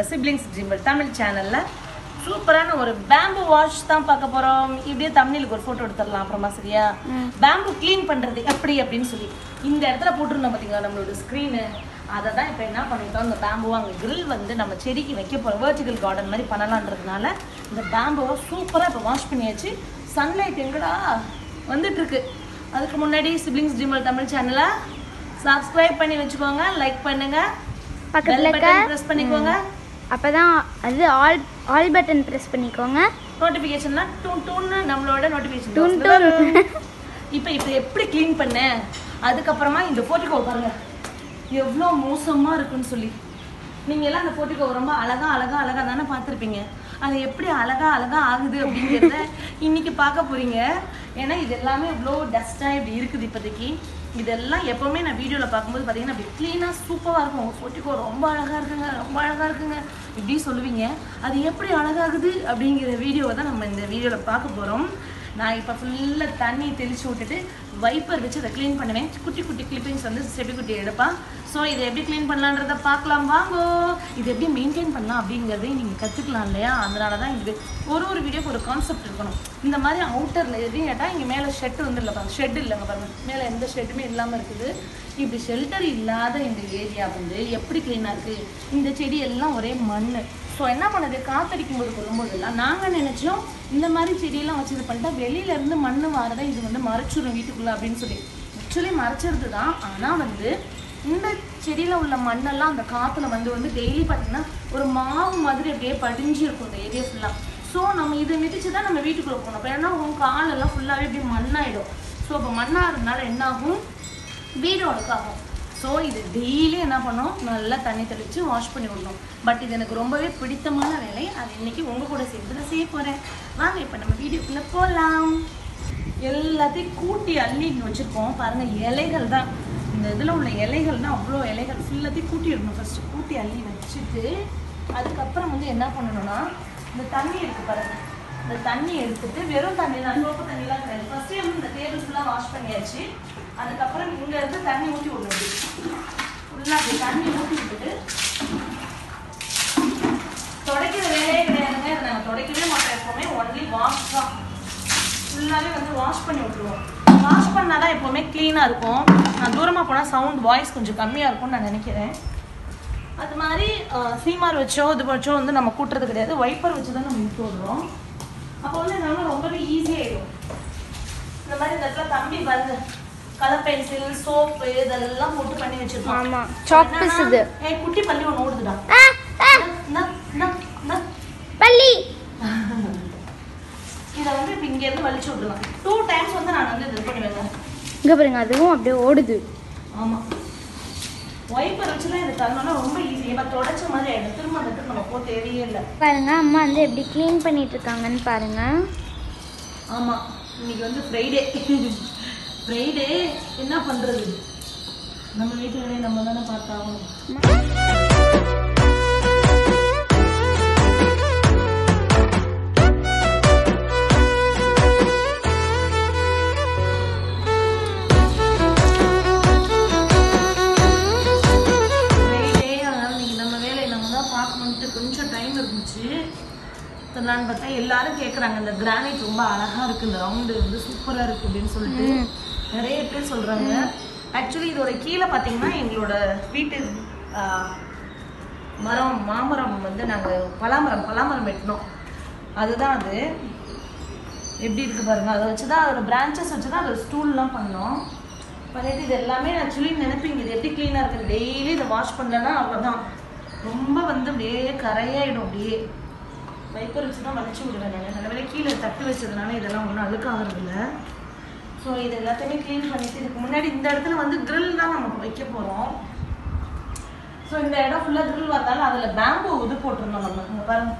நம்மளோட சிப்ளிங்ஸ் ஜிம்பிள் தமிழ் சேனல்ல சூப்பரான ஒரு பேம்பு வாஷ் தான் பார்க்க போறோம் இப்படியே தமிழுக்கு ஒரு போட்டோ எடுத்துடலாம் அப்புறமா சரியா பேம்பு க்ளீன் பண்றது எப்படி அப்படின்னு சொல்லி இந்த இடத்துல போட்டிருந்தோம் பாத்தீங்களா நம்மளோட ஸ்க்ரீனு அதை தான் இப்போ என்ன பண்ணிட்டோம் இந்த பேம்புவை அங்கே grill வந்து நம்ம செடிக்கு வைக்க போகிறோம் vertical கார்டன் மாதிரி பண்ணலான்றதுனால இந்த பேம்புவை சூப்பராக இப்போ வாஷ் பண்ணியாச்சு சன்லைட் எங்கடா வந்துட்டு இருக்கு அதுக்கு முன்னாடி சிப்ளிங்ஸ் ஜிமல் தமிழ் சேனலை சப்ஸ்கிரைப் பண்ணி வச்சுக்கோங்க லைக் பண்ணுங்க பக்கத்துல பெல் பட்டன் ப்ரெஸ் பண்ணிக்கோங்க அப்பதான் அது ஆல் ஆல் பட்டன் ப்ரெஸ் பண்ணிக்கோங்க நோட்டிஃபிகேஷன்லாம் டூன் டூன்னு நம்மளோட நோட்டிஃபிகேஷன் டூன் டூன். இப்போ இப்போ எப்படி க்ளீன் பண்ணேன் அதுக்கப்புறமா இந்த போர்ட்டிகோ பாருங்க எவ்வளோ மோசமாக இருக்குன்னு சொல்லி நீங்க எல்லாம் அந்த போர்ட்டிகோ ரொம்ப அழகா அழகா அழகா தானே பார்த்துருப்பீங்க அது எப்படி அழகா அழகா ஆகுது அப்படிங்கிறத இன்னைக்கு பார்க்க போறீங்க ஏன்னா இது எல்லாமே இவ்வளோ டஸ்ட்டாக இப்படி இருக்குது இப்போதைக்கு இதெல்லாம் எப்போவுமே நான் வீடியோவில் பார்க்கும்போது பார்த்தீங்கன்னா அப்படி க்ளீனாக சூப்பராக இருக்கும் உங்கள் போர்ட்டிகோ ரொம்ப அழகாக இருக்குங்க ரொம்ப அழகாக இருக்குங்க இப்படி சொல்லுவீங்க அது எப்படி அழகாகுது அப்படிங்கிற வீடியோவை தான் நம்ம இந்த வீடியோவில் பார்க்க போகிறோம் நான் இப்போ ஃபுல்லாக தண்ணி தெளிச்சு விட்டுட்டு வைப்பர் வச்சு அதை க்ளீன் பண்ணுவேன் குட்டி குட்டி கிளிப்பிங்ஸ் வந்து செப்பி குட்டி எடுப்பான் ஸோ இதை எப்படி க்ளீன் பண்ணலான்றத பார்க்கலாம் வாங்கோ இது எப்படி மெயின்டைன் பண்ணலாம் அப்படிங்கிறதையும் நீங்கள் கற்றுக்கலாம் இல்லையா அதனால தான் இது ஒரு ஒரு வீடியோக்கு ஒரு கான்செப்ட் இருக்கணும் இந்த மாதிரி அவுட்டரில் எதையும் கேட்டால் இங்கே மேலே ஷெட்டு வந்து இல்லை பாருங்க ஷெட் இல்லைங்க பாருங்க மேலே எந்த ஷெட்டுமே இல்லாமல் இருக்குது இப்படி ஷெல்டர் இல்லாத இந்த ஏரியா வந்து எப்படி க்ளீனாக இருக்குது இந்த செடி எல்லாம் ஒரே மண் ஸோ என்ன பண்ணுது காத்தடிக்கும் போது கொள்ளும்போதெல்லாம் நாங்கள் நினைச்சோம் இந்த மாதிரி செடியெல்லாம் வச்சு இது பண்ணிட்டா வெளியில இருந்து மண் வாரதை இது வந்து மறைச்சிடும் வீட்டுக்குள்ள அப்படின்னு சொல்லி ஆக்சுவலி மறைச்சிருது தான் ஆனால் வந்து இந்த செடியில உள்ள மண்ணெல்லாம் அந்த காத்துல வந்து வந்து டெய்லி பார்த்தீங்கன்னா ஒரு மாவு மாதிரி அப்படியே படிஞ்சு இருக்கும் இந்த ஏரியா ஃபுல்லாக ஸோ நம்ம இதை மிதிச்சு தான் நம்ம வீட்டுக்குள்ள போகணும் அப்போ ஏன்னா உங்க காலெல்லாம் ஃபுல்லாகவே அப்படியே மண்ணாயிடும் ஸோ இப்போ மண்ணாகிறதுனால என்ன ஆகும் வீடு உனக்காகும் ஸோ இது டெய்லி என்ன பண்ணோம் நல்லா தண்ணி தெளித்து வாஷ் பண்ணி விடணும் பட் இது எனக்கு ரொம்பவே பிடித்தமான வேலை அது இன்னைக்கு உங்கள் கூட சேர்ந்து நான் செய்ய போகிறேன் வாங்க இப்போ நம்ம வீடியோக்குள்ளே போகலாம் எல்லாத்தையும் கூட்டி அள்ளி இங்கே வச்சுருக்கோம் பாருங்கள் இலைகள் தான் இந்த இதில் உள்ள இலைகள் தான் அவ்வளோ இலைகள் ஃபுல்லாத்தையும் கூட்டி விடணும் ஃபஸ்ட்டு கூட்டி அள்ளி வச்சுட்டு அதுக்கப்புறம் வந்து என்ன பண்ணணும்னா இந்த தண்ணி இருக்கு பாருங்க இந்த தண்ணி எடுத்துட்டு வெறும் தண்ணி தான் சோப்பு தண்ணிலாம் கிடையாது ஃபர்ஸ்ட் வந்து இந்த டேபிள் ஃபுல்லாக வாஷ் பண்ணியாச்சு அதுக்கப்புறம் இங்க இருந்து தண்ணி ஊற்றி விடணும் ஃபுல்லாக அப்படி தண்ணி ஊற்றி விட்டுட்டு துடைக்கிற வேலையே கிடையாதுங்க இதை நாங்கள் துடைக்கவே மாட்டோம் எப்போவுமே ஒன்லி வாஷ் தான் ஃபுல்லாகவே வந்து வாஷ் பண்ணி விட்டுருவோம் வாஷ் பண்ணால் தான் எப்போவுமே க்ளீனாக இருக்கும் நான் தூரமாக போனால் சவுண்ட் வாய்ஸ் கொஞ்சம் கம்மியாக இருக்கும்னு நான் நினைக்கிறேன் அது மாதிரி அஹ், சீமார் வச்சோ இது வச்சோ வந்து நம்ம கூட்டுறது கிடையாது வைப்பர் வச்சு தான் நம்ம இட்டு விடுறோம் அப்போ வந்து நம்ம ரொம்பவே ஈஸியாகிடும் இந்த மாதிரி இந்த இடத்துல தம்பி பாருங்க கலர் பென்சில் சோப்பு இதெல்லாம் போட்டு பண்ணி வச்சிருக்கோம் ஆமா. chalk இது. ஏய் குட்டி பள்ளி ஒன்று ஓடுதுடா ஆ, ஆ, நா, நா, நா. பள்ளி இதை வந்து இப்போ இங்கேருந்து வலிச்சு விடலாம் டூ டைம்ஸ் வந்து நான் வந்து இது பண்ணுவேங்க இங்க பாருங்க அதுவும் அப்படியே ஓடுது ஆமாம் வைப்பர் வச்சுலாம் இதை தரணும்னா ரொம்ப ஈஸி இப்போ தொடச்ச மாதிரி ஆயிடும் திரும்ப அந்த இடத்துல நம்ம போக தேவையே இல்லை பாருங்க அம்மா வந்து எப்படி க்ளீன் பண்ணிட்டு இருக்காங்கன்னு பாருங்க ஆமாம் இன்னைக்கு வந்து ஃப்ரைடே ஃப்ரைடே என்ன பண்ணுறது நம்ம வீட்டு வேலையை நம்ம தானே பார்த்தாகணும் ஃப்ரைடே அதனால் இன்னைக்கு நம்ம வேலையை நம்ம தான் பார்க்கணுன்ட்டு கொஞ்சம் டைம் இருந்துச்சு சொல்லலான்னு பார்த்தா எல்லாரும் கேட்குறாங்க இந்த கிரானைட் ரொம்ப அழகா இருக்கு இந்த ரவுண்டு வந்து சூப்பரா இருக்கு அப்படின்னு சொல்லிட்டு நிறைய பேர் சொல்றாங்க ஆக்சுவலி இதோட கீழே பார்த்தீங்கன்னா எங்களோட வீட்டு ஆஹ், மரம் மாமரம் வந்து நாங்கள் பலாமரம் பலாமரம் வெட்டினோம் அதுதான் அது எப்படி இருக்கு பாருங்க அதை வச்சு தான் அதோட பிரான்ச்சஸ் வச்சு தான் அதோட ஸ்டூல்லாம் பண்ணோம் பண்ணிட்டு இது எல்லாமே ஆக்சுவலி நினைப்பீங்க இது எப்படி க்ளீனாக இருக்குது டெய்லி இதை வாஷ் பண்ணலன்னா அவ்வளோதான் ரொம்ப வந்து அப்படியே கரையாயிடும் அப்படியே வைப்பர் வச்சு தான் வலிச்சு விடுவேன் நான் நல்லவேளை கீழே தட்டு வச்சதுனால இதெல்லாம் ஒன்றும் அழுக்காகிறது இல்லை ஸோ இது எல்லாத்தையுமே க்ளீன் பண்ணிட்டு இதுக்கு முன்னாடி இந்த இடத்துல வந்து grill தான் நம்ம வைக்க போகிறோம் ஸோ இந்த இடம் ஃபுல்லாக grill வந்தாலும் அதில் பேம்பு இது போட்டிருந்தோம் நம்ம இங்கே பாருங்க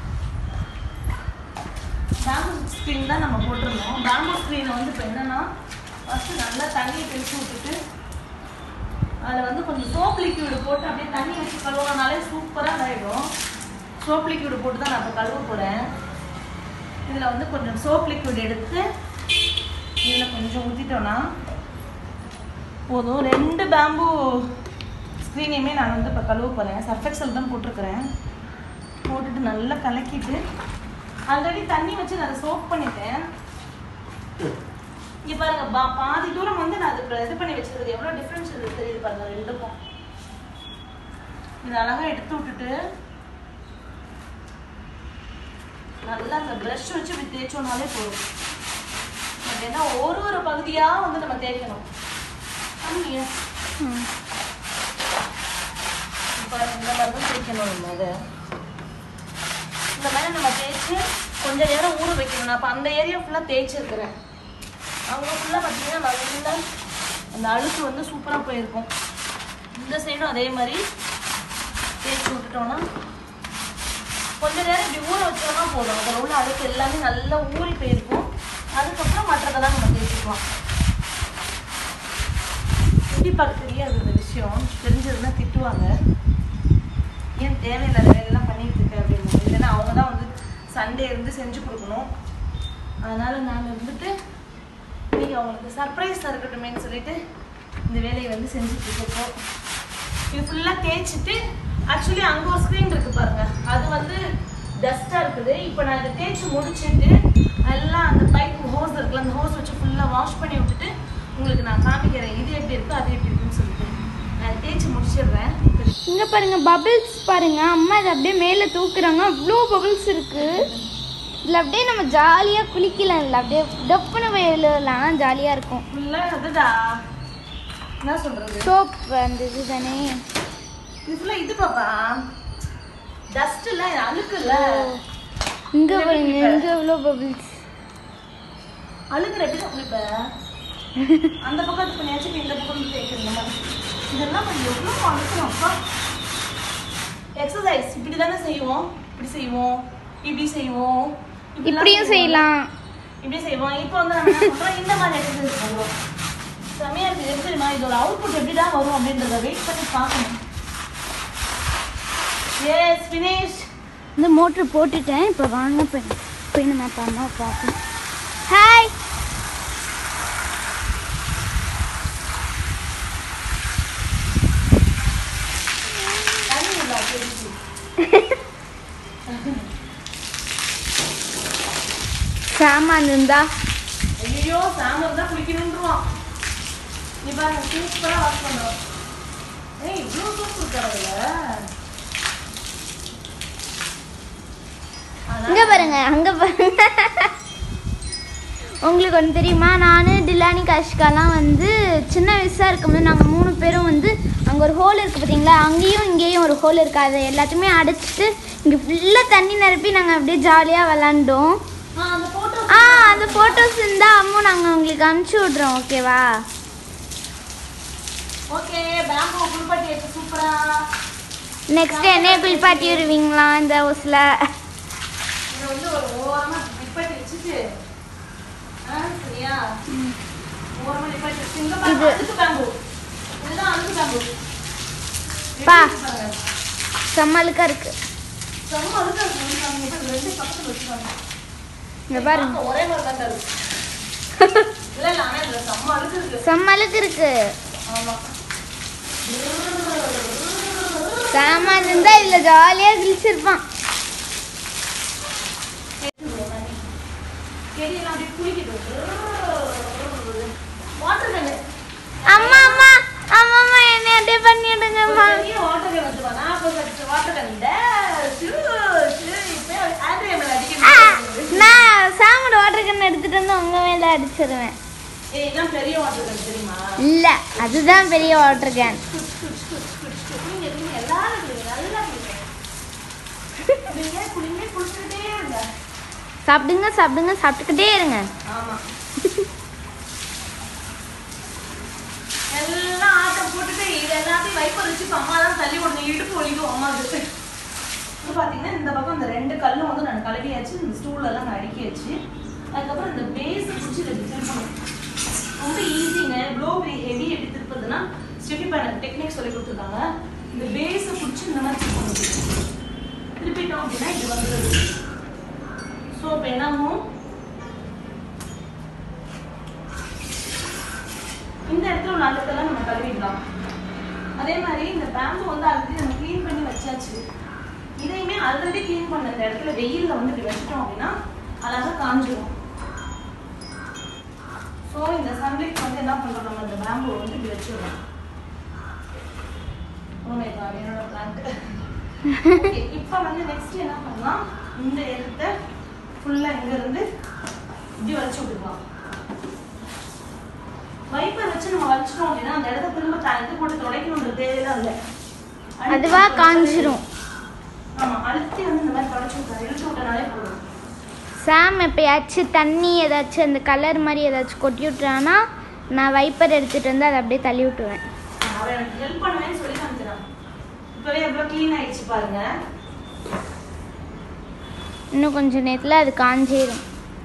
பேம்பு ஸ்க்ரீன் தான் நம்ம போட்டிருந்தோம் பேம்பு ஸ்க்ரீனை வந்து இப்போ என்னன்னா ஃபஸ்ட்டு நல்லா தண்ணியை தெளிச்சு விட்டுட்டு அதில் வந்து கொஞ்சம் சோப் லிக்விட் போட்டு அப்படியே தண்ணி வச்சு கழுவுனாலே சூப்பராக ஆகிடும் சோப் லிக்விட் போட்டு தான் நான் இப்போ கழுவ போகிறேன் இதில் வந்து கொஞ்சம் சோப் லிக்விட் எடுத்து இதில் கொஞ்சம் ஊற்றிட்டோன்னா போதும் ரெண்டு பேம்பு ஸ்க்ரீனையுமே நான் வந்து இப்போ கழுவ போகிறேன் சர்ஃபெக்சல் தான் போட்டிருக்கிறேன் போட்டுட்டு நல்லா கலக்கிட்டு ஆல்ரெடி தண்ணி வச்சு நான் அதை சோப் பண்ணிட்டேன் இங்க பாருங்க பா- பாதி தூரம் வந்து நான் அதுக்கு இது பண்ணி வச்சிருக்கிறது எவ்வளவு டிஃபரன்ஸ் இருக்கு தெரியுது பாருங்க ரெண்டுக்கும் இதை அழகா எடுத்து விட்டுட்டு நல்லா அந்த ப்ரஷ் வச்சு இப்படி தேய்ச்சோம்னாலே போதும் பட் ஏன்னா ஒரு ஒரு பகுதியா வந்து நம்ம தேய்க்கணும் ஆமாங்க ம். இப்போ இந்த மாதிரி தான் தேய்க்கணும் நம்ம அதை இந்த மாதிரி நம்ம தேய்ச்சி கொஞ்ச நேரம் ஊற வைக்கணும் நான் அப்போ அந்த ஏரியா ஃபுல்லாக தேய்ச்சிருக்கிறேன் அவங்க ஃபுல்லாக பார்த்தீங்கன்னா நல்லா அந்த அழுக்கு வந்து சூப்பராக போயிருக்கும் இந்த சைடும் அதே மாதிரி தேய்ச்சி விட்டுட்டோம்னா கொஞ்ச நேரம் இப்படி ஊற வச்சோம்னா போதும் அதில் உள்ள அழுக்கு எல்லாமே நல்லா ஊறி போயிருக்கும் அதுக்கப்புறம் மற்றதெல்லாம் நம்ம தேய்ச்சிக்கலாம் கண்டிப்பாக தெரியாது இந்த விஷயம் தெரிஞ்சதுன்னா திட்டுவாங்க ஏன் தேவையில்லாத வேலையெல்லாம் பண்ணிட்டு இருக்க அப்படின்னு இல்லைன்னா அவங்க தான் வந்து சண்டே இருந்து செஞ்சு கொடுக்கணும் அதனால நான் இருந்துட்டு நீங்கள் அவங்களுக்கு சர்ப்ரைஸாக இருக்கட்டுமேன்னு சொல்லிட்டு இந்த வேலையை வந்து செஞ்சுட்டு இருக்கோம் இது ஃபுல்லாக தேய்ச்சிட்டு ஆக்சுவலி அங்கே ஒரு ஸ்க்ரீன் இருக்கு பாருங்க அது வந்து டஸ்ட்டாக இருக்குது இப்போ நான் இதை தேய்ச்சி முடிச்சிட்டு எல்லாம் அந்த பைப் ஹோஸ் இருக்குல்ல அந்த ஹோஸ் வச்சு ஃபுல்லாக வாஷ் பண்ணி விட்டுட்டு உங்களுக்கு நான் காமிக்கிறேன் இது எப்படி இருக்கு அது எப்படி இருக்குன்னு சொல்லிட்டு நான் தேய்ச்சி முடிச்சிடுறேன் இங்க பாருங்க பபிள்ஸ் பாருங்க அம்மா இதை அப்படியே மேலே தூக்குறாங்க அவ்வளோ பபிள்ஸ் இருக்கு இதில் அப்படியே நம்ம ஜாலியாக குளிக்கலாம் இல்லை அப்படியே டப்புன்னு விழலாம் ஜாலியாக இருக்கும் ஃபுல்லாக அதுடா என்ன சொல்றது சோப் அந்த இது தானே இது ஃபுல்லாக இது பாப்பா டஸ்ட் இல்லை அழுக்கு இல்லை இங்கே பாருங்க இங்கே எவ்வளோ பபிள்ஸ் அழுக்குற எப்படி தான் குளிப்ப அந்த பக்கம் இது பண்ணியாச்சு இந்த பக்கம் தேய்க்கிறீங்க இதெல்லாம் கொஞ்சம் எவ்வளோ அழுக்கணும் அப்பா எக்ஸசைஸ் இப்படி தானே செய்வோம் இப்படி செய்வோம் இப்படி செய்வோம் இப்படிலாம் இப்படியும் செய்யலாம் இப்படி செய்வோம் இப்போ வந்து நம்ம என்ன பண்றோம் இந்த மாதிரி எக்ஸசைஸ் பண்ணுறோம் செமையா இருக்கு எப்படி தெரியுமா இதோட அவுட்புட் எப்படிடா வரும் அப்படின்றத வெயிட் பண்ணி பார்க்கணும் எஸ் ஃபினிஷ் இந்த மோட்ரு போட்டுட்டேன் இப்போ வாங்க போய் போய் நம்ம அப்பா அம்மா பார்ப்போம் ஹாய் தண்ணி இல்லை தெரிஞ்சு சாமான் இருந்தா ஐயோ சாமர் தான் குளிக்கணுன்றான் நீ பாருங்க சூப்பரா வாஷ் பண்றோம் ஏய் இவ்வளோ சூப் இருக்காதுல்ல இங்க பாருங்க அங்க பாருங்க உங்களுக்கு ஒன்று தெரியுமா நான் டிலானி கஷ்காலாம் வந்து சின்ன வயசாக இருக்கும்போது நாங்கள் மூணு பேரும் வந்து அங்கே ஒரு ஹோல் இருக்குது பார்த்தீங்களா அங்கேயும் இங்கேயும் ஒரு ஹோல் இருக்குது அதை எல்லாத்தையுமே அடைச்சிட்டு இங்கே ஃபுல்லாக தண்ணி நிரப்பி நாங்கள் அப்படியே ஜாலியாக விளாண்டோம் ஆ அந்த போட்டோ ஆ அந்த ஃபோட்டோஸ் இருந்தால் அம்மா நாங்கள் உங்களுக்கு அனுப்பிச்சி விட்றோம் ஓகேவா ஓகே பேம்போ குளிப்பாட்டி எடுத்து சூப்பரா நெக்ஸ்ட் என்னைய குளிப்பாட்டி விடுவீங்களா இந்த ஹவுஸில் இதை வந்து ஒரு ஓரமா நிப்பாட்டி வச்சுட்டு ஆ சரியா ஓரமா நிப்பாட்டி வச்சு இங்க பாருங்க இது- அழுக்கு பேம்பு இதுதான் அழுக்கு பேம்பு பா. எப்படி இருக்கு பாருங்க செம்மலுக்காக இருக்குது செம்ம அழுக்கா இருக்கு வந்து பாருங்க. இப்ப ரெண்டு பக்கத்துல வச்சுக்காங்க இங்கே பாருங்க பார்க்க ஒரே மாதிரி தான் இருக்கு இல்ல இல்ல ஆனா இதுல செம்ம அழுக்கு இருக்கு செம்மலுக்கு இருக்குது ஆமா சாமான் இருந்தா இதுல ஜாலியா கிழிச்சிருப்பான் செடியெல்லாம் அப்படியே குளிக்கிட்டு வாட்டர் கேனு அம்மா அம்மா அம்மா அம்மா என்ன அப்படியே பண்ணிடுங்கம்மா பெரிய வாட்டர் கேன் வச்சுப்பா நான் அப்போ வாட்டர் கேன் இப்போ ஆண்ட்ரியா மேல ஆ, அடிக்கணும் நான் சாமோட வாட்டர் கன் எடுத்துட்டு வந்து உங்க மேல அடிச்சிருவேன் ஏய் இதான் பெரிய வாட்டர் கேன் தெரியுமா இல்ல அதுதான் பெரிய வாட்டர் கேன் நீங்க நீங்க எல்லாரும் குளிங்க நல்லா குளிங்க குளிங்க குளிங்க குளிச்சுட்டே இருங்க சாப்பிடுங்க சாப்பிடுங்க சாப்பிட்டுக்கிட்டே இருங்க ஆமா எல்லாம் ஆட்டம் போட்டுட்டு இது எல்லாத்தையும் வைப்பர் வச்சு இப்ப அம்மா தான் தள்ளி விடணும் இடுப்பு வலிக்கும் அம்மாவுக்கு இப்போ பார்த்தீங்கன்னா இந்த பக்கம் இந்த ரெண்டு கல்லும் வந்து நான் கழுவியாச்சு இந்த ஸ்டூல்ல எல்லாம் நான் அடுக்கியாச்சு அதுக்கப்புறம் இந்த பேஸ் பிடிச்சி இதை திருப்பணும் ரொம்ப ஈஸிங்க ப்ளோ ஹெவி எப்படி திருப்பதுன்னா ஸ்டெஃபி பேனல் டெக்னிக் சொல்லி கொடுத்துருக்காங்க இந்த பேஸை பிடிச்சி இந்த மாதிரி திருப்பணும் திருப்பிட்டோம் அப்படின்னா இது வந்துடுது ஸோ இப்போ என்ன ஆகும் இந்த இடத்துல உள்ள அழுக்கெல்லாம் நம்ம கழுவிடலாம் அதே மாதிரி இந்த பேம்பு வந்து ஆல்ரெடி நம்ம க்ளீன் பண்ணி வச்சாச்சு இதையுமே ஆல்ரெடி க்ளீன் பண்ண இந்த இடத்துல வெயில்ல வந்து இப்படி வச்சிட்டோம் அப்படின்னா அழகா காஞ்சிரும் ஸோ இந்த சன்லைட் வந்து என்ன பண்றோம் நம்ம இந்த பேம்பு வந்து இப்படி வச்சிடுறோம் ஓ மை காட் என்னோட பிளான்ட் இப்போ வந்து நெக்ஸ்ட் என்ன பண்ணலாம் இந்த இடத்த ஃபுல்லா இங்க இருந்து இப்படி வச்சு விட்டுக்கலாம் வைப்பர் வச்சு நம்ம வச்சிட்டோம் அப்படின்னா அந்த இடத்த திரும்ப த- இது போட்டு துடைக்கணுன்ற தேவையெல்லாம் இல்லை அதுவா காஞ்சிரும் ஆமா அழுத்தி வந்து இந்த மாதிரி தொடச்சு விட்டாரு இழுத்து விட்டனாலே போதும் சாம் எப்பயாச்சும் தண்ணி ஏதாச்சும் அந்த கலர் மாதிரி ஏதாச்சும் கொட்டி விட்டுறான்னா நான் வைப்பர் எடுத்துகிட்டு வந்து அதை அப்படியே தள்ளி விட்டுருவேன் அவன் எனக்கு ஹெல்ப் பண்ணுவேன்னு சொல்லி காமிக்கிறான் இப்பவே எவ்வளவு க்ளீன் ஆயிடுச்சு பாருங்க இன்னும் கொஞ்சம் நேரத்தில் அது காஞ்சிரும்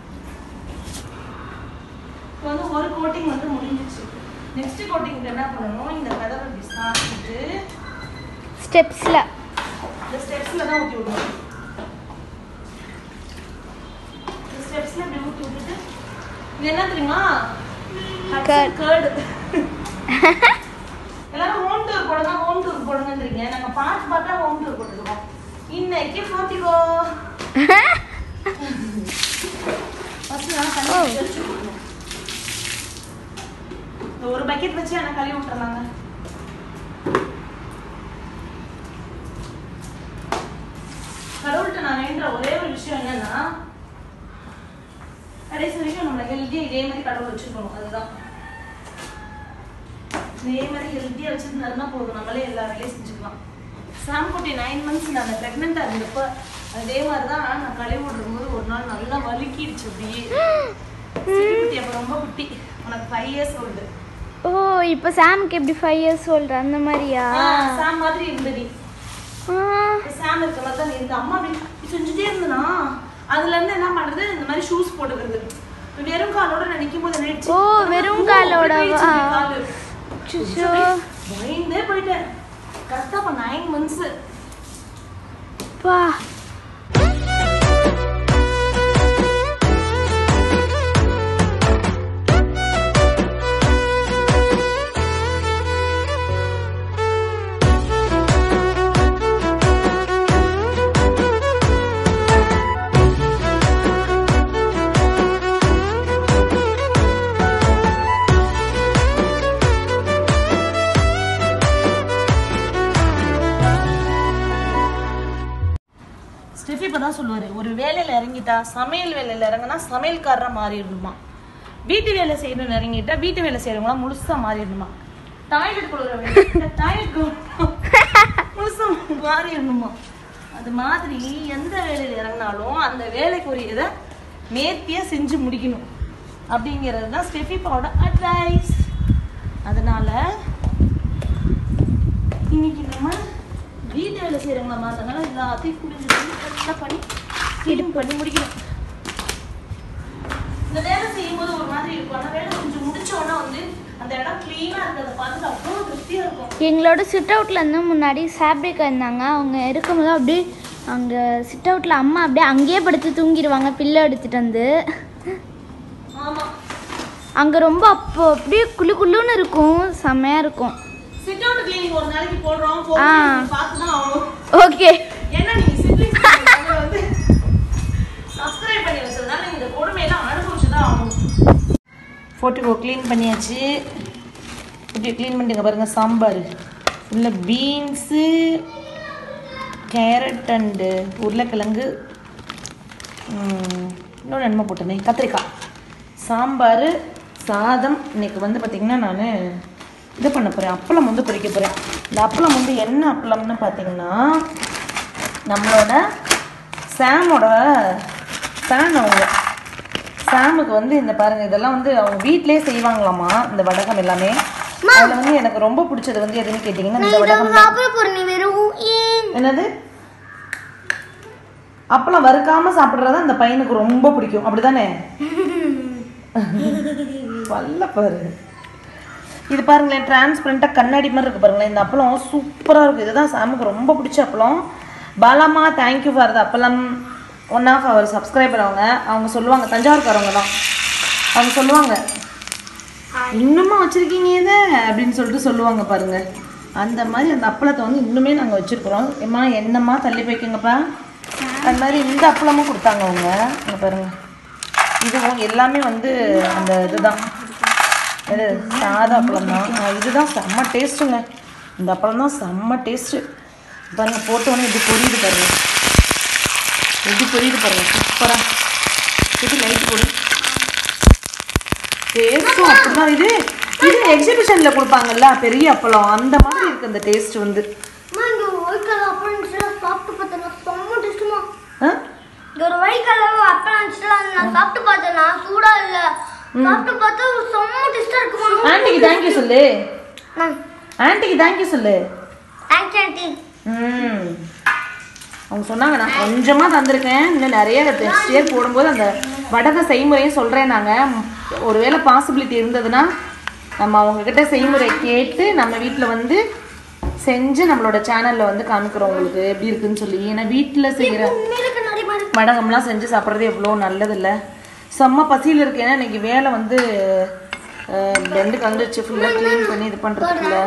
இப்போ வந்து ஒரு கோட்டிங் வந்து முடிஞ்சிச்சு நெக்ஸ்ட் கோட்டிங்க்கு என்ன பண்ணணும் இந்த கதவை இப்படி சாப்பிட்டு ஸ்டெப்ஸில் இந்த ஸ்டெப்ஸ்ல தான் ஊற்றி விடணும் இந்த ஸ்டெப்ஸ்ல இப்படி ஊற்றி விட்டுட்டு இது என்ன தெரியுமா Curd. கேர்டு எல்லாரும் ஹோம் டூர் போடுங்க ஹோம் டூர் போடுங்கன்றீங்க நாங்க பார்த்து பார்த்தா ஹோம் டூர் போட்டுருக்கோம் இன்னைக்கு போட்டிக்கோ ஃபர்ஸ்ட் நான் தண்ணி Oh. தெளிச்சு விடணும். இந்த ஒரு பக்கெட் வச்சு எனக்கு கழுவி விட்டுறலாங்க கடவுள்கிட்ட நான் வேண்டுற ஒரே ஒரு விஷயம் என்னன்னா கடைசி வரைக்கும் நம்மளை ஹெல்த்தியா இதே மாதிரி கடவுள் வச்சுக்கணும் அதுதான் இதே மாதிரி ஹெல்த்தியா வச்சிருந்தாருன்னா போதும் நம்மளே எல்லா வேலையும் செஞ்சுக்கலாம் சாம்குட்டி நைன் மந்த்ஸ் நான் ப்ரெக்னெண்டா இருந்தப்ப அதே மாதிரி தான் நான் கழுவி விடும்போது ஒரு நாள் நல்லா வலிக்கிடுச்சு அப்படியே சிட்டுக்குட்டி அப்ப ரொம்ப குட்டி உனக்கு ஃபைவ் இயர்ஸ் ஓல்டு ஓ இப்போ சாமுக்கு எப்படி ஃபைவ் இயர்ஸ் ஓல்டு அந்த மாதிரியா சாம் மாதிரி இருந்தடி ஆ, சாம் இருக்க மாதிரி தான் இருக்கு அம்மா அப்படி இப்படி செஞ்சுட்டே இருந்தனா அதுல இருந்து என்ன பண்றது இந்த மாதிரி ஷூஸ் போட்டுக்கிறது இப்ப வெறும் காலோட நான் நிக்கும் போது என்ன ஆயிடுச்சு? ஓ, வெறும் அப்படி காலோடவா? போயிடுச்சு இந்த காலு. அச்சச்சோ. பயந்தே போயிட்டேன் கரெக்டா அப்ப நைன் மந்த்ஸ் பா ஸ்டெஃபி இப்பதான் சொல்லுவாரு ஒரு வேலையில இறங்கிட்டா சமையல் வேலையில இறங்கினா சமையல்காரரா மாறிடணுமா வீட்டு வேலை செய்யணும்னு இறங்கிட்டா வீட்டு வேலை செய்யறவங்களா முழுசா மாறிடணுமா டாய்லெட் கழுவுற டாய்லெட் முழுசா மாறிடணுமா அது மாதிரி எந்த வேலையில இறங்கினாலும் அந்த வேலைக்குரியதை நேர்த்தியா செஞ்சு முடிக்கணும் அப்படிங்கிறது தான் ஸ்டெஃபிப்பாவோட அட்வைஸ் அதனால இன்னைக்கு நம்ம வீட்டு வேலை செய்யறவங்கள மாத்தனால எல்லாத்தையும் குடிஞ்சு நல்லா பண்ணி க்ளீன் பண்ணி முடிக்கணும் இந்த வேலை செய்யும்போது ஒரு மாதிரி இருக்கும் ஆனா வேலை கொஞ்சம் முடிச்ச உடனே வந்து அந்த இடம் கிளீனா இருக்கிறத பார்த்துட்டு அவ்வளோ திருப்தியா இருக்கும் எங்களோட சிட் அவுட்ல இருந்து முன்னாடி சாப்ரிக்கா இருந்தாங்க அவங்க இருக்கும்போது அப்படியே அங்கே சிட் அவுட்ல அம்மா அப்படியே அங்கேயே படுத்து தூங்கிடுவாங்க பிள்ளை எடுத்துட்டு வந்து ஆமா அங்கே ரொம்ப அப்போ அப்படியே குளு குளுன்னு இருக்கும் செம்மையா இருக்கும் சிட் அவுட் கிளீனிங் ஒரு நாளைக்கு போடுறோம் ஆ. பார்த்து தான் ஆகணும் ஓகே ஏன்னா நீங்க சிப்ளிங்ஸ் வந்து சப்ஸ்கிரைப் பண்ணி வச்சதுனால நீங்க இந்த கொடுமையெல்லாம் அனுபவிச்சு தான் ஆகணும் ஃபோட்டோ க்ளீன் பண்ணியாச்சு இப்படி க்ளீன் பண்ணிட்டுங்க பாருங்க சாம்பார் ஃபுல்லாக பீன்ஸு கேரட் அண்டு உருளைக்கிழங்கு ம், இன்னொன்று என்னமோ போட்டேனே கத்திரிக்காய் சாம்பார் சாதம் இன்னைக்கு வந்து பார்த்திங்கன்னா நான் இது பண்ண போகிறேன் அப்பளம் வந்து பொரிக்க போகிறேன் இந்த அப்பளம் வந்து என்ன அப்பளம்னு பார்த்தீங்கன்னா நம்மளோட சாமோட ஃபேன் அவங்க சாமுக்கு வந்து இந்த பாருங்க இதெல்லாம் வந்து அவங்க வீட்டிலே செய்வாங்களாமா இந்த வடகம் எல்லாமே அதில் வந்து எனக்கு ரொம்ப பிடிச்சது வந்து எதுன்னு கேட்டிங்கன்னா இந்த வடகம் தான். என்னது அப்பளம் வறுக்காம சாப்பிட்றது அந்த பையனுக்கு ரொம்ப பிடிக்கும் அப்படிதானே வல்ல பாரு இது பாருங்களேன் டிரான்ஸ்பரண்ட்டாக கண்ணாடி மாதிரி இருக்கு பாருங்களேன் இந்த அப்பளம் சூப்பராக இருக்குது இதுதான் சாமுக்கு ரொம்ப பிடிச்ச அப்பளம் பாலாமா தேங்க்யூ ஃபார் த அப்பளம் ஒன் ஆஃப் அவர் சப்ஸ்கிரைபர் அவங்க அவங்க சொல்லுவாங்க தஞ்சாவூர்காரவங்க தான் அவங்க சொல்லுவாங்க இன்னுமா வச்சிருக்கீங்க இதை அப்படின்னு சொல்லிட்டு சொல்லுவாங்க பாருங்க அந்த மாதிரி அந்த அப்பளத்தை வந்து இன்னுமே நாங்கள் வச்சுருக்குறோம் ஏம்மா என்னம்மா தள்ளி வைக்கங்கப்பா அது மாதிரி இந்த அப்பளமும் கொடுத்தாங்க அவங்க இங்கே பாருங்க இதுவும் எல்லாமே வந்து அந்த இதுதான் இது சாதா அப்பளம் தான் ஆ, இதுதான் செம்ம டேஸ்ட்டுங்க இந்த அப்பளம் தான் செம்ம டேஸ்ட்டு பாருங்க போட்டோன்னே இப்படி பொரியுது பாருங்க எப்படி பொரியுது பாருங்க சூப்பராக இது லைட் போடு டேஸ்ட்டும் அப்படிதான் இது இது எக்ஸிபிஷன்ல கொடுப்பாங்கல்ல பெரிய அப்பளம் அந்த மாதிரி இருக்கு அந்த டேஸ்ட் வந்து அம்மா இங்க ஒரு ஒயிட் கலர் அப்பளம் இருந்துச்சுல சாப்பிட்டு பார்த்தேன் செம்ம டேஸ்ட்டுமா ஆ? இங்க ஒரு ஒயிட் கலர் அப்பளம் இருந்துச்சுல அது நான் சாப்பிட்டு பார்த்தேன் சூடா இல்ல சாப்பிட்டு பார்த்தா செம்ம டேஸ்டா இருக்குமா ஆன்ட்டிக்கு தேங்க்யூ சொல்லு ஆன்ட்டிக்கு தேங்க்யூ சொல்லு தேங்க்ஸ் ஆண்டி ம் அவங்க சொன்னாங்க நான் கொஞ்சமாக தந்திருக்கேன் இன்னும் நிறைய நெக்ஸ்ட் இயர் போடும்போது அந்த வடக செய்முறையும் சொல்கிறேன் நாங்கள் ஒருவேளை பாசிபிலிட்டி இருந்ததுன்னா நம்ம அவங்கக்கிட்ட செய்முறை கேட்டு நம்ம வீட்டில் வந்து செஞ்சு நம்மளோட சேனலில் வந்து காமிக்கிறோம் உங்களுக்கு எப்படி இருக்குன்னு சொல்லி ஏன்னா வீட்டில் செய்கிற உண்மையிலுக்கு நிறைய மாதிரி வடகம்லாம் செஞ்சு சாப்பிட்றது எவ்வளோ நல்லதில்ல செம்ம பசியில் இருக்கு ஏன்னா இன்னைக்கு வேலை வந்து பெண்டு கலந்துச்சு ஃபுல்லாக க்ளீன் பண்ணி இது பண்ணுறதுக்குள்ள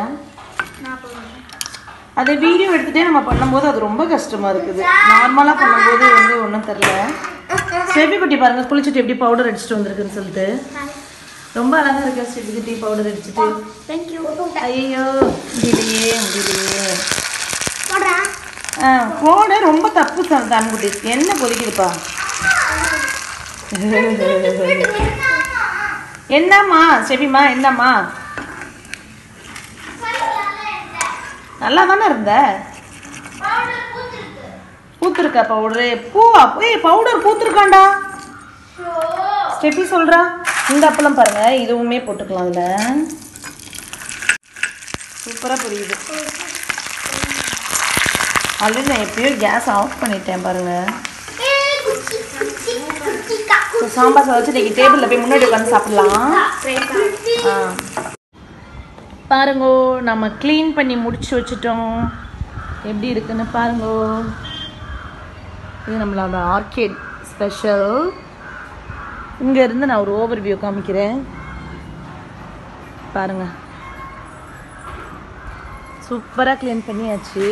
அதை வீடியோ எடுத்துகிட்டே நம்ம பண்ணும்போது அது ரொம்ப கஷ்டமா இருக்குது நார்மலாக பண்ணும்போது வந்து ஒன்றும் தெரில ஸ்டெபி குட்டி பாருங்க குளிச்சுட்டு எப்படி பவுடர் அடிச்சுட்டு வந்திருக்குன்னு சொல்லிட்டு ரொம்ப அழகா இருக்கா ஸ்டெபி குட்டி பவுடர் அடிச்சுட்டு தேங்க்யூ ஐயோ முடியலையே முடியலையே போடுறேன் ஆ போட ரொம்ப தப்பு தான்குட்டி என்ன கொதிக்குதுப்பா என்னம்மா செபிமா என்னம்மா நல்லா தானே இருந்த பூத்துருக்கா பவுடரு பூவா ஏய் பவுடர் பூத்துருக்காண்டா ஸ்டெபி சொல்றா இந்த அப்பளம் பாருங்க இதுவுமே போட்டுக்கலாம் அதுல சூப்பரா புரியுது ஆல்ரெடி நான் எப்பயோ கேஸ் ஆஃப் பண்ணிட்டேன் பாருங்க So, சாம்பார் சாதம் வச்சு இன்னைக்கு டேபிளில் போய் முன்னாடி உட்காந்து சாப்பிடலாம் ஆ பாருங்கோ நம்ம க்ளீன் பண்ணி முடிச்சு வச்சுட்டோம் எப்படி இருக்குன்னு பாருங்கோ இது நம்மளோட ஆர்கேட் ஸ்பெஷல் இருந்து நான் ஒரு ஓவர் வியூ காமிக்கிறேன் பாருங்க சூப்பராக க்ளீன் பண்ணியாச்சு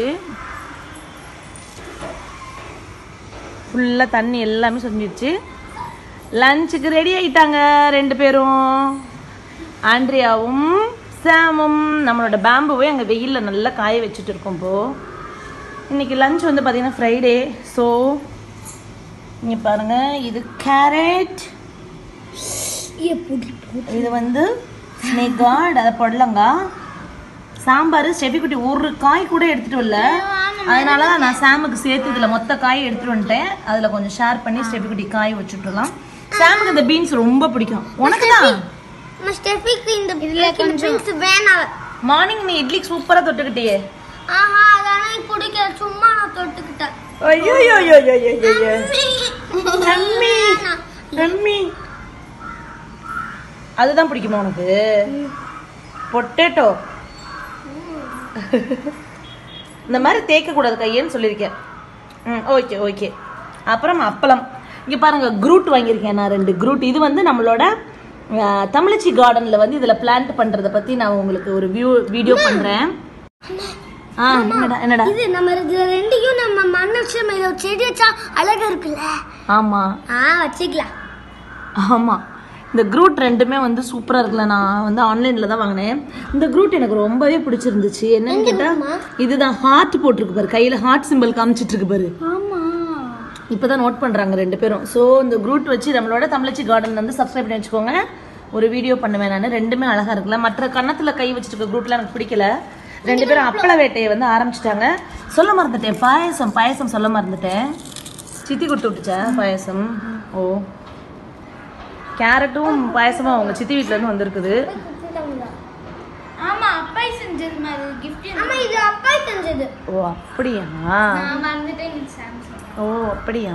ஃபுல்லாக தண்ணி எல்லாமே சொஞ்சிடுச்சு லஞ்சுக்கு ரெடி ஆயிட்டாங்க ரெண்டு பேரும் ஆண்ட்ரியாவும் சாமும் நம்மளோட பேம்புவை அங்கே வெயிலில் நல்லா காய வச்சுட்டு இருக்கோம் இப்போ இன்னைக்கு லஞ்ச் வந்து பார்த்தீங்கன்னா ஃப்ரைடே ஸோ இங்கே பாருங்க இது கேரட் இது வந்து ஸ்னேகாட் அதை பொடலங்கா சாம்பார் செவிக்குட்டி ஒரு காய் கூட எடுத்துட்டு வரல அதனால தான் நான் சாமுக்கு சேர்த்து இதில் மொத்த காய் எடுத்துட்டு வந்துட்டேன் அதில் கொஞ்சம் ஷேர் பண்ணி ஸ்டெபிக்குட்டி காய் வச்சுட்டுலாம் சாமுக்கு இந்த பீன்ஸ் ரொம்ப பிடிக்கும் உனக்கு தான் ஸ்டெஃபிக்கு இந்த இதுல கொஞ்சம் வேணாம் மார்னிங் நீ இட்லிக்கு சூப்பராக தொட்டுக்கிட்டியே ஆஹா அதனால எனக்கு பிடிக்கல சும்மா நான் தொட்டுக்கிட்டேன் ஐயோ ஐயோ ஐயோ ஐயோ ஐயோ அம்மி அம்மி அதுதான் பிடிக்குமா உனக்கு பொட்டேட்டோ இந்த மாதிரி தேய்க்கக்கூடாது கையேன்னு சொல்லியிருக்கேன் ம் ஓகே ஓகே அப்புறம் அப்பளம் இங்கே பாருங்க குரூட் வாங்கியிருக்கேன் நான் ரெண்டு குரூட் இது வந்து நம்மளோட அஹ், தமிழச்சி கார்டனில் வந்து இதில் பிளான்ட் பண்ணுறதை பற்றி நான் உங்களுக்கு ஒரு வியூ வீடியோ பண்ணுறேன் ஆ என்னடா என்னடா இது நம்ம இது ரெண்டையும் நம்ம மண் வச்சு நம்ம இதை செடி வச்சா அழகா இருக்குல்ல ஆமாம் ஆ வச்சுக்கலாம் ஆமாம் இந்த க்ரூட் ரெண்டுமே வந்து சூப்பராக இருக்குல்ல நான் வந்து ஆன்லைனில் தான் வாங்கினேன் இந்த க்ரூட் எனக்கு ரொம்பவே பிடிச்சிருந்துச்சு என்னன்னு கேட்டால் இதுதான் ஹார்ட் போட்டிருக்கு பாரு கையில் ஹார்ட் சிம்பிள் காமிச்சிட்டு இருக்கு பாரு ஆமா இப்போ தான் நோட் பண்ணுறாங்க ரெண்டு பேரும் ஸோ இந்த க்ரூட் வச்சு நம்மளோட தமிழச்சி கார்டன் வந்து சப்ஸ்கிரைப் பண்ணி வச்சுக்கோங்க ஒரு வீடியோ பண்ணுவேன் நான் ரெண்டுமே அழகாக இருக்குல்ல மற்ற கன்னத்தில் கை வச்சுட்டு இருக்க க்ரூட்லாம் எனக்கு பிடிக்கல ரெண்டு பேரும் அப்பள வேட்டையை வந்து ஆரம்பிச்சிட்டாங்க சொல்ல மறந்துட்டேன் பாயசம் பாயசம் சொல்ல மறந்துட்டேன் சித்தி கொடுத்து விட்டுச்சா பாயசம் ஓ கேரட்டும் பாயசமும் அவங்க சித்தி வீட்டிலேருந்து வந்திருக்குது ஆமா அப்பாய் செஞ்சது மாதிரி கிஃப்ட் ஆமா இது அப்பாய் செஞ்சது ஓ அப்படியா நான் மறந்துட்டேன் இது சாம்சங் ஓ அப்படியா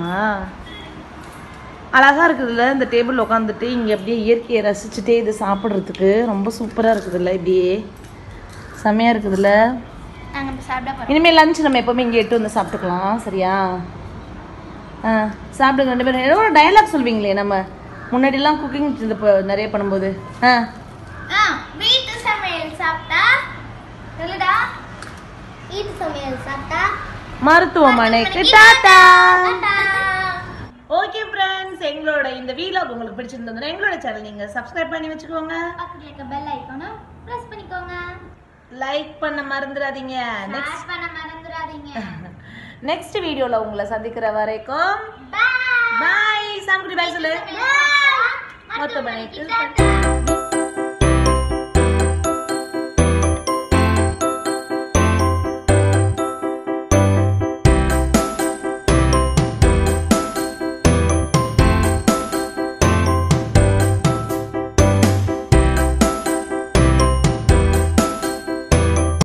அழகா இருக்குதுல்ல இந்த டேபிள் உட்காந்துட்டு இங்க அப்படியே இயற்கையை ரசிச்சுட்டே இது சாப்பிட்றதுக்கு ரொம்ப சூப்பரா இருக்குதுல்ல இப்படியே செமையா இருக்குதுல்ல நாங்க இப்ப சாப்பிட போறோம் இனிமேல் லஞ்ச் நம்ம எப்பவுமே இங்கே எட்டு வந்து சாப்பிட்டுக்கலாம் சரியா ஆ சாப்பிடுங்க ரெண்டு பேரும் ஏதோ ஒரு டயலாக் சொல்வீங்களே நம்ம முன்னாடிலாம் குக்கிங் இது இப்போ நிறைய பண்ணும்போது ஆ ஆ வீட்டு சமையல் சாப்பிட்டா சொல்லுடா வீட்டு சமையல் சாப்பிட்டா மருத்துவமனைக்கு டாடா டாடா. ஓகே ஃப்ரெண்ட்ஸ் எங்களோட இந்த வீலாக் உங்களுக்கு பிடிச்சிருந்ததுன்னா எங்களோட சேனல் நீங்க சப்ஸ்கிரைப் பண்ணி வச்சுக்கோங்க பக்கத்துல இருக்க பெல் ஐக்கானும் பிரஸ் பண்ணிக்கோங்க லைக் பண்ண மறந்துடாதீங்க நெக்ஸ்ட் ஷேர் பண்ண மறந்துடாதீங்க நெக்ஸ்ட் வீடியோல உங்களை சந்திக்கிற வரைக்கும் பாய் பாய் சாமக்குடி பாய் சொல்லு பாய் மருத்துவமனைக்கு